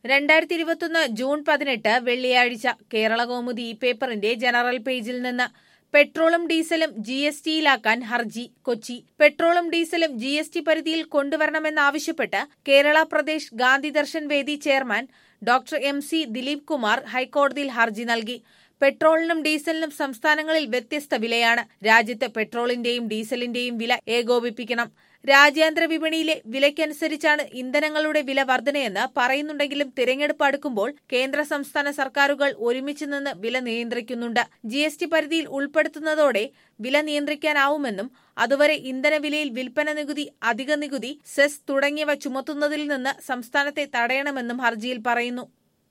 രണ്ടായിരത്തി ഇരുപത്തൊന്ന് ജൂൺ പതിനെട്ട് വെള്ളിയാഴ്ച കേരള കൗമുദി ഈ പേപ്പറിന്റെ ജനറൽ പേജിൽ നിന്ന് പെട്രോളും ഡീസലും ജി എസ് ടിയിലാക്കാൻ ഹർജി കൊച്ചി പെട്രോളും ഡീസലും ജി എസ് ടി പരിധിയിൽ കൊണ്ടുവരണമെന്നാവശ്യപ്പെട്ട് Kerala Pradesh Gandhi Darshan Vedi chairman doctor M C Dileep Kumar ഹൈക്കോടതിയിൽ ഹർജി നൽകി പെട്രോളിനും ഡീസലിനും സംസ്ഥാനങ്ങളിൽ വ്യത്യസ്ത വിലയാണ് രാജ്യത്ത് പെട്രോളിന്റെയും ഡീസലിന്റെയും വില ഏകോപിപ്പിക്കണം രാജ്യാന്തര വിപണിയിലെ വിലയ്ക്കനുസരിച്ചാണ് ഇന്ധനങ്ങളുടെ വില വർധനയെന്ന് പറയുന്നുണ്ടെങ്കിലും തിരഞ്ഞെടുപ്പ് അടുക്കുമ്പോൾ കേന്ദ്ര സംസ്ഥാന സർക്കാരുകൾ ഒരുമിച്ച് നിന്ന് വില നിയന്ത്രിക്കുന്നുണ്ട് ജി എസ് ടി പരിധിയിൽ ഉൾപ്പെടുത്തുന്നതോടെ വില നിയന്ത്രിക്കാനാവുമെന്നും അതുവരെ ഇന്ധനവിലയിൽ വിൽപ്പന നികുതി അധിക നികുതി സെസ് തുടങ്ങിയവ ചുമത്തുന്നതിൽ നിന്ന് സംസ്ഥാനത്തെ തടയണമെന്നും ഹർജിയിൽ പറയുന്നു